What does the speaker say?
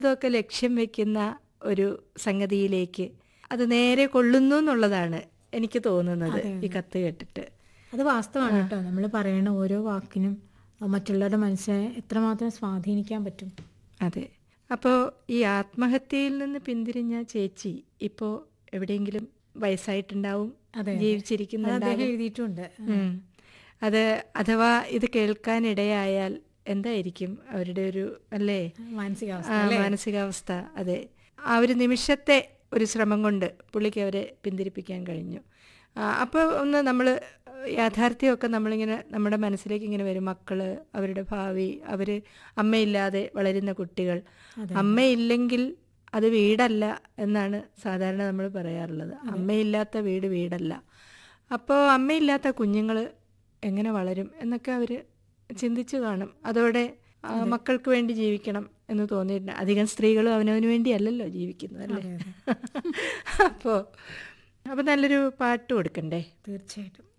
ഇതൊക്കെ ലക്ഷ്യം വെക്കുന്ന ഒരു സംഗതിയിലേക്ക് അത് നേരെ കൊള്ളുന്നു എന്നുള്ളതാണ് എനിക്ക് തോന്നുന്നത് ഈ കത്ത് കേട്ടിട്ട് അത് വാസ്തവമാണ് കേട്ടോ നമ്മൾ പറയണ ഓരോ വാക്കിനും അഹ് മറ്റുള്ളവരുടെ മനസ്സിനെ എത്രമാത്രം സ്വാധീനിക്കാൻ പറ്റും അതെ അപ്പോൾ ഈ ആത്മഹത്യയിൽ നിന്ന് പിന്തിരിഞ്ഞ ചേച്ചി ഇപ്പോൾ എവിടെയെങ്കിലും വയസ്സായിട്ടുണ്ടാവും അതെ, അതെ. അത് ജീവിച്ചിരിക്കുന്നുണ്ടാവും അദ്ദേഹം എഴുതിയിട്ടുണ്ട് ഉം. അത് അഥവാ ഇത് കേൾക്കാനിടയായാൽ എന്തായിരിക്കും അവരുടെ ഒരു അല്ലേ മാനസികാവസ്ഥ ആ മാനസികാവസ്ഥ അതെ ആ ഒരു നിമിഷത്തെ ഒരു ശ്രമം കൊണ്ട് പുള്ളിക്ക് അവരെ പിന്തിരിപ്പിക്കാൻ കഴിഞ്ഞു അപ്പോൾ ഒന്ന് നമ്മൾ യാഥാർത്ഥ്യമൊക്കെ നമ്മളിങ്ങനെ നമ്മുടെ മനസ്സിലേക്ക് ഇങ്ങനെ വരും മക്കള് അവരുടെ ഭാവി അവർ അമ്മയില്ലാതെ വളരുന്ന കുട്ടികൾ അമ്മയില്ലെങ്കിൽ അത് വീടല്ല എന്നാണ് സാധാരണ നമ്മൾ പറയാറുള്ളത് അമ്മയില്ലാത്ത വീട് വീടല്ല അപ്പോൾ അമ്മയില്ലാത്ത കുഞ്ഞുങ്ങൾ എങ്ങനെ വളരും എന്നൊക്കെ അവർ ചിന്തിച്ചു കാണും അതോടെ ആ, മക്കൾക്ക് വേണ്ടി ജീവിക്കണം എന്ന് തോന്നിയിട്ടുണ്ട് അധികം സ്ത്രീകളും അവനവന് വേണ്ടിയല്ലല്ലോ ജീവിക്കുന്നത് അല്ലേ അപ്പോൾ അപ്പോൾ നല്ലൊരു പാട്ട് കൊടുക്കണ്ടേ തീർച്ചയായിട്ടും